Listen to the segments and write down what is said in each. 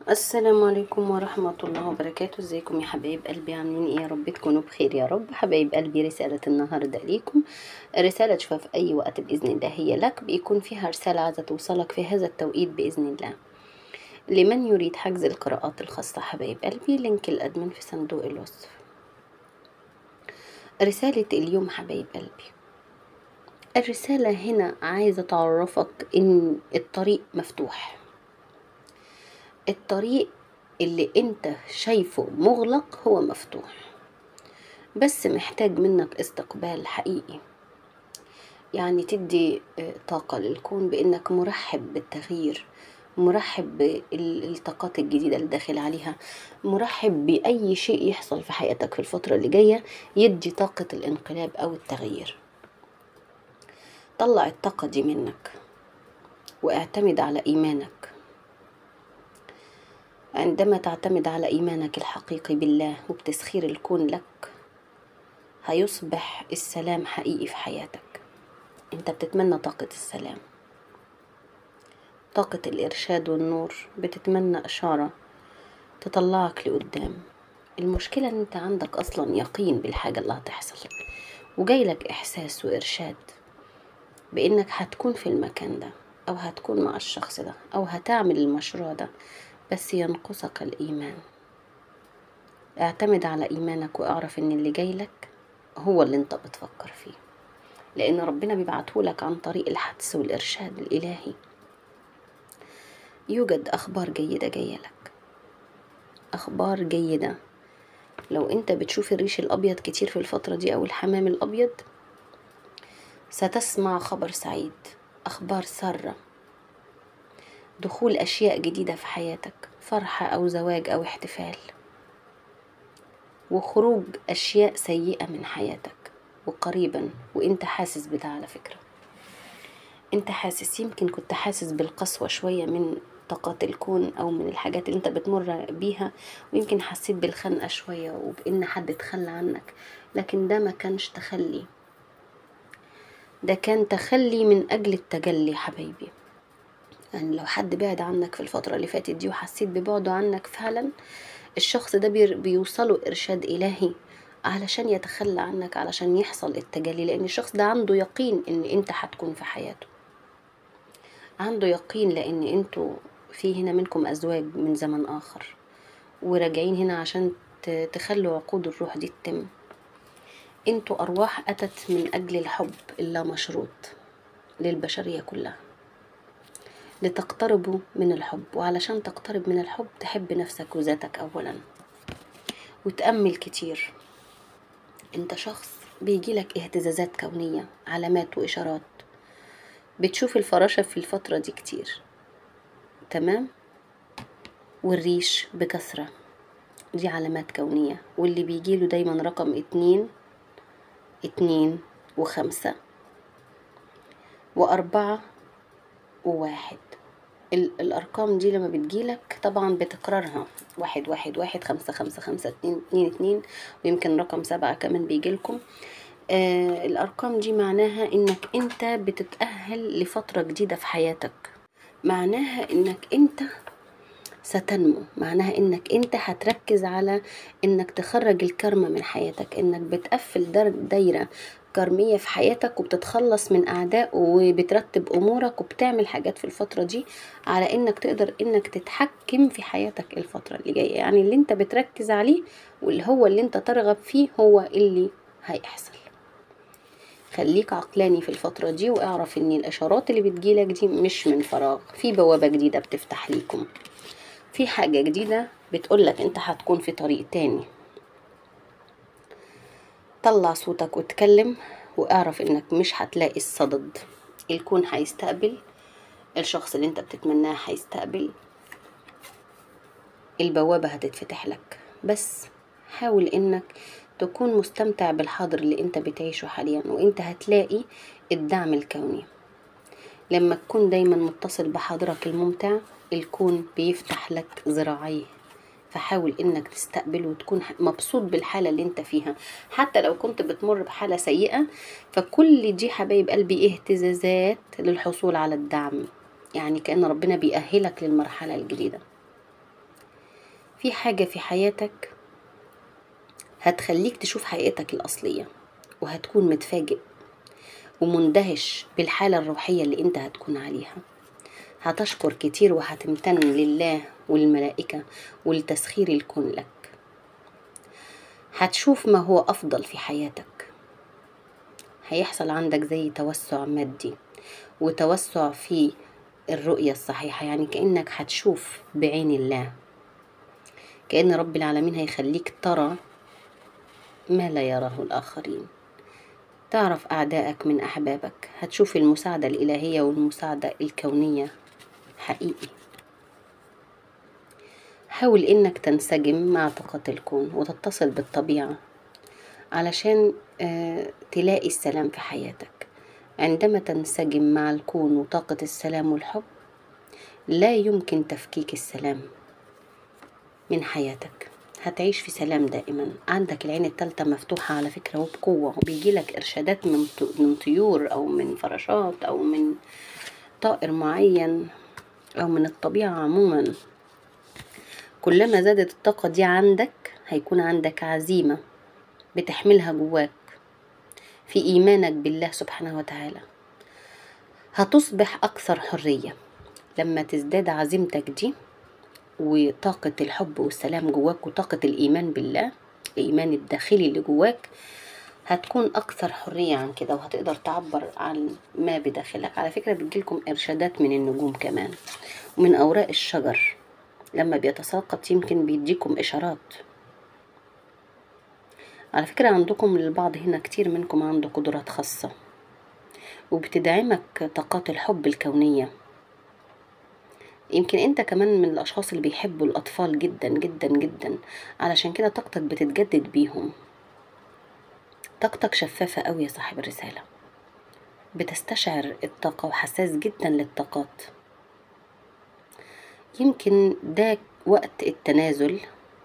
السلام عليكم ورحمة الله وبركاته ازيكم يا حبايب قلبي عاملين ايه يا رب تكونوا بخير يا رب حبايب قلبي رسالة النهاردة ليكم رسالة تشوفها في أي وقت بإذن الله هي لك بيكون فيها رسالة عايزة توصلك في هذا التوقيت بإذن الله لمن يريد حجز القراءات الخاصة حبايب قلبي لينك الأدمن في صندوق الوصف رسالة اليوم حبايب قلبي الرسالة هنا عايزة تعرفك إن الطريق مفتوح الطريق اللي انت شايفه مغلق هو مفتوح بس محتاج منك استقبال حقيقي يعني تدي طاقة للكون بانك مرحب بالتغيير مرحب بالطاقات الجديدة اللي داخل عليها مرحب بأي شيء يحصل في حياتك في الفترة اللي جاية يدي طاقة الانقلاب أو التغيير طلع الطاقة دي منك واعتمد على إيمانك عندما تعتمد على إيمانك الحقيقي بالله وبتسخير الكون لك هيصبح السلام حقيقي في حياتك انت بتتمنى طاقة السلام طاقة الإرشاد والنور بتتمنى إشارة تطلعك لقدام المشكلة ان انت عندك أصلا يقين بالحاجة اللي هتحصل وجايلك إحساس وإرشاد بإنك هتكون في المكان ده أو هتكون مع الشخص ده أو هتعمل المشروع ده بس ينقصك الإيمان اعتمد على إيمانك واعرف إن اللي جايلك هو اللي انت بتفكر فيه لأن ربنا بيبعتهولك عن طريق الحدس والإرشاد الإلهي يوجد أخبار جيدة جاية لك أخبار جيدة لو انت بتشوف الريش الأبيض كتير في الفترة دي أو الحمام الأبيض ستسمع خبر سعيد أخبار سارة دخول أشياء جديدة في حياتك فرحة أو زواج أو احتفال وخروج أشياء سيئة من حياتك وقريبا وانت حاسس بده على فكرة انت حاسس يمكن كنت حاسس بالقسوة شوية من طاقات الكون أو من الحاجات اللي انت بتمر بيها ويمكن حسيت بالخنقة شوية وبإن حد تخلى عنك لكن ده ما كانش تخلي ده كان تخلي من أجل التجلي حبايبي يعني لو حد بعد عنك في الفترة اللي فاتت دي وحسيت ببعده عنك فعلا الشخص ده بيوصله إرشاد إلهي علشان يتخلى عنك علشان يحصل التجلي لأن الشخص ده عنده يقين إن أنت هتكون في حياته عنده يقين لأن أنتوا في هنا منكم أزواج من زمن آخر وراجعين هنا عشان تخلوا عقود الروح دي تتم انتوا أرواح أتت من أجل الحب اللا مشروط للبشرية كلها لتقتربوا من الحب وعلشان تقترب من الحب تحب نفسك وذاتك أولا وتأمل كتير انت شخص بيجيلك اهتزازات كونية علامات وإشارات بتشوف الفراشة في الفترة دي كتير تمام والريش بكثرة دي علامات كونية واللي بيجيله دايما رقم اتنين اتنين وخمسة وأربعة وواحد الأرقام دي لما بتجيلك طبعا بتكرارها واحد واحد واحد خمسة خمسة خمسة اتنين اتنين اتنين ويمكن رقم سبعة كمان بيجيلكم آه الأرقام دي معناها إنك أنت بتتأهل لفترة جديدة في حياتك معناها إنك أنت ستنمو معناها انك انت هتركز على انك تخرج الكرمة من حياتك انك بتقفل دايرة كرمية في حياتك وبتتخلص من أعداء وبترتب أمورك وبتعمل حاجات في الفترة دي على إنك تقدر إنك تتحكم في حياتك الفترة اللي جاية يعني اللي أنت بتركز عليه واللي هو اللي أنت ترغب فيه هو اللي هيحصل خليك عقلاني في الفترة دي واعرف إن الإشارات اللي بتجيلك دي مش من فراغ في بوابة جديدة بتفتح ليكم في حاجة جديدة بتقولك أنت هتكون في طريق تاني طلع صوتك واتكلم واعرف انك مش هتلاقي الصدد الكون هيستقبل الشخص اللي انت بتتمناه هيستقبل البوابة هتتفتح لك بس حاول انك تكون مستمتع بالحاضر اللي انت بتعيشه حاليا وانت هتلاقي الدعم الكوني لما تكون دايما متصل بحاضرك الممتع الكون بيفتح لك ذراعيه فحاول انك تستقبل وتكون مبسوط بالحاله اللي انت فيها حتى لو كنت بتمر بحاله سيئه فكل دي حبايب قلبي اهتزازات للحصول على الدعم يعني كان ربنا بيأهلك للمرحله الجديده في حاجة في حياتك هتخليك تشوف حقيقتك الأصلية وهتكون متفاجئ ومندهش بالحالة الروحية اللي انت هتكون عليها هتشكر كتير وهتمتن لله والملائكة ولتسخير الكون لك هتشوف ما هو أفضل في حياتك هيحصل عندك زي توسع مادي وتوسع في الرؤية الصحيحة يعني كأنك هتشوف بعين الله كأن رب العالمين هيخليك ترى ما لا يراه الآخرين تعرف أعدائك من أحبابك هتشوف المساعدة الإلهية والمساعدة الكونية حقيقي حاول إنك تنسجم مع طاقة الكون وتتصل بالطبيعة علشان آه، تلاقي السلام في حياتك عندما تنسجم مع الكون وطاقة السلام والحب لا يمكن تفكيك السلام من حياتك هتعيش في سلام دائما عندك العين التالتة مفتوحة على فكرة وبقوة وبيجيلك إرشادات من ط- من طيور أو من فراشات أو من طائر معين أو من الطبيعة عموما كلما زادت الطاقة دي عندك هيكون عندك عزيمة بتحملها جواك في إيمانك بالله سبحانه وتعالى هتصبح أكثر حرية لما تزداد عزيمتك دي وطاقة الحب والسلام جواك وطاقة الإيمان بالله الإيمان الداخلي اللي جواك هتكون أكثر حرية عن كده وهتقدر تعبر عن ما بداخلك على فكرة بتجيلكم إرشادات من النجوم كمان ومن أوراق الشجر لما بيتساقط يمكن بيديكم إشارات على فكرة عندكم البعض هنا كتير منكم عنده قدرات خاصة وبتدعمك طاقات الحب الكونية يمكن انت كمان من الاشخاص اللي بيحبوا الاطفال جدا جدا جدا علشان كده طاقتك بتتجدد بيهم طاقتك شفافة قوي يا صاحب الرسالة بتستشعر الطاقة وحساس جدا للطاقات يمكن ده وقت التنازل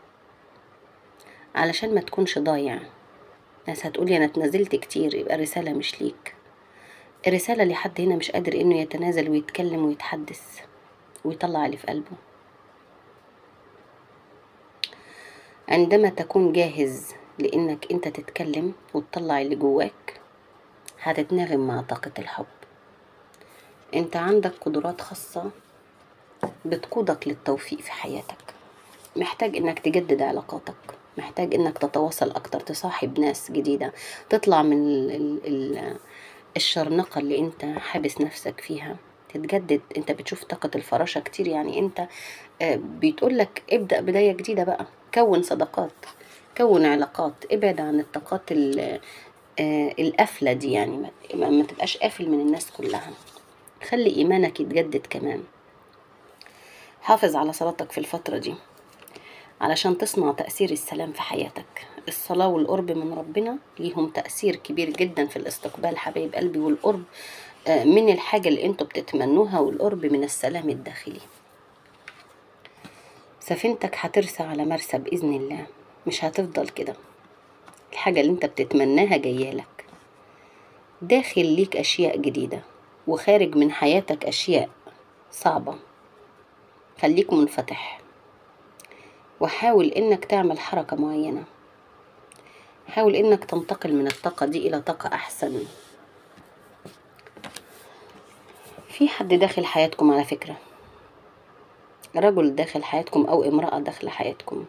علشان ما تكونش ضايع ناس هتقولي انا اتنازلت كتير يبقى الرسالة مش ليك الرسالة لحد هنا مش قادر انه يتنازل ويتكلم ويتحدث ويطلع اللي في قلبه عندما تكون جاهز لانك انت تتكلم وتطلع اللي جواك هتتناغم مع طاقة الحب انت عندك قدرات خاصة بتقودك للتوفيق في حياتك محتاج انك تجدد علاقاتك محتاج انك تتواصل اكتر تصاحب ناس جديدة تطلع من ال ال ال الشرنقة اللي انت حابس نفسك فيها تتجدد انت بتشوف طاقة الفراشة كتير يعني انت آه، بتقولك ابدأ بداية جديدة بقى كون صداقات كون علاقات ابعد عن الطاقات ال- آه، القافلة دي يعني ما- ما ما تبقاش قافل من الناس كلها خلي إيمانك يتجدد كمان حافظ على صلاتك في الفترة دي علشان تصنع تأثير السلام في حياتك الصلاة والقرب من ربنا ليهم تأثير كبير جدا في الاستقبال حبايب قلبي والقرب آه، من الحاجة اللي انتوا بتتمنوها والقرب من السلام الداخلي سفينتك هترسى على مرسى بإذن الله مش هتفضل كده الحاجة اللي انت بتتمناها جايالك داخل ليك أشياء جديدة وخارج من حياتك أشياء صعبة خليك منفتح وحاول انك تعمل حركة معينة حاول انك تنتقل من الطاقة دي الى طاقة احسن في حد داخل حياتكم على فكرة رجل داخل حياتكم او امرأة داخل حياتكم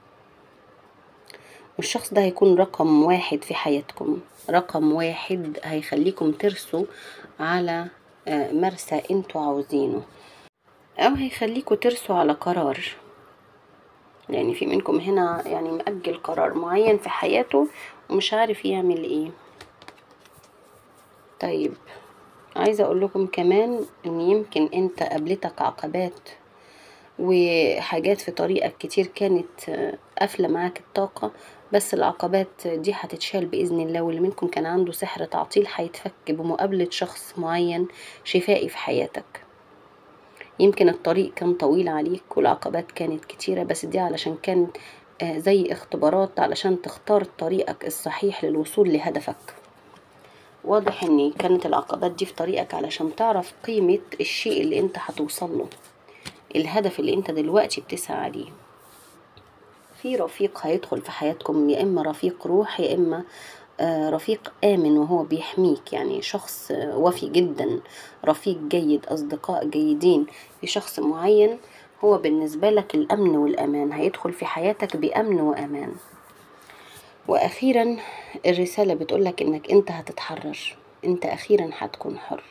والشخص ده هيكون رقم واحد في حياتكم رقم واحد هيخليكم ترسوا على آه، مرسى انتوا عاوزينه او هيخليكوا ترسوا على قرار يعني في منكم هنا يعني مأجل قرار معين في حياته ومش عارف يعمل ايه طيب عايزة اقول لكم كمان ان يمكن انت قابلتك عقبات وحاجات في طريقك كتير كانت آه، قافلة معاك الطاقة بس العقبات دي هتتشال بإذن الله واللي منكم كان عنده سحر تعطيل هيتفك بمقابلة شخص معين شفائي في حياتك يمكن الطريق كان طويل عليك والعقبات كانت كتيرة بس دي علشان كان آه، زي اختبارات علشان تختار طريقك الصحيح للوصول لهدفك واضح ان كانت العقبات دي في طريقك علشان تعرف قيمة الشيء اللي انت هتوصل له الهدف اللي انت دلوقتي بتسعى عليه في رفيق هيدخل في حياتكم يا إما رفيق روح يا إما آه، رفيق آمن وهو بيحميك يعني شخص آه، وفي جدا رفيق جيد أصدقاء جيدين في شخص معين هو بالنسبة لك الأمن والأمان هيدخل في حياتك بأمن وأمان وأخيرا الرسالة بتقولك إنك أنت هتتحرر أنت أخيرا هتكون حر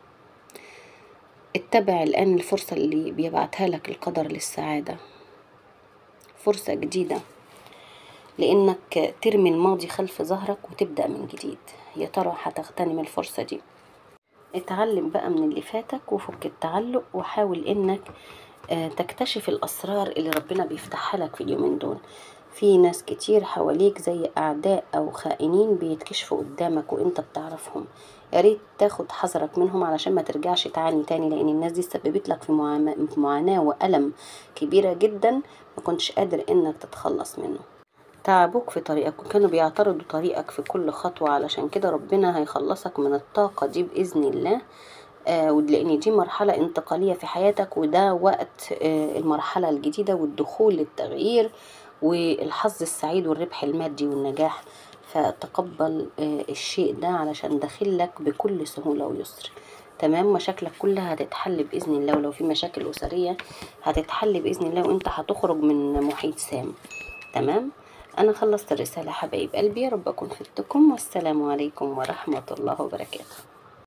اتبع الآن الفرصة اللي بيبعتها لك القدر للسعادة فرصة جديدة لإنك ترمي الماضي خلف ظهرك وتبدأ من جديد يا ترى هتغتنم الفرصة دي اتعلم بقى من اللي فاتك وفك التعلق وحاول إنك آه، تكتشف الأسرار اللي ربنا بيفتحها لك في اليومين دول في ناس كتير حواليك زي أعداء أو خائنين بيتكشفوا قدامك وإنت بتعرفهم يا ريت تاخد حذرك منهم علشان ما ترجعش تعاني تاني لأن الناس دي سببت لك في معام- في معاناة وألم كبيرة جدا ما كنتش قادر إنك تتخلص منه تعبوك في طريقك وكانوا بيعترضوا طريقك في كل خطوة علشان كده ربنا هيخلصك من الطاقة دي بإذن الله آه لأن دي مرحلة انتقالية في حياتك وده وقت آه المرحلة الجديدة والدخول للتغيير والحظ السعيد والربح المادي والنجاح فتقبل آه الشيء ده علشان داخلك بكل سهولة ويسر تمام مشاكلك كلها هتتحل بإذن الله ولو في مشاكل أسرية هتتحل بإذن الله وانت هتخرج من محيط سام تمام أنا خلصت الرسالة حبايب قلبي يا رب أكون فدتكم والسلام عليكم ورحمة الله وبركاته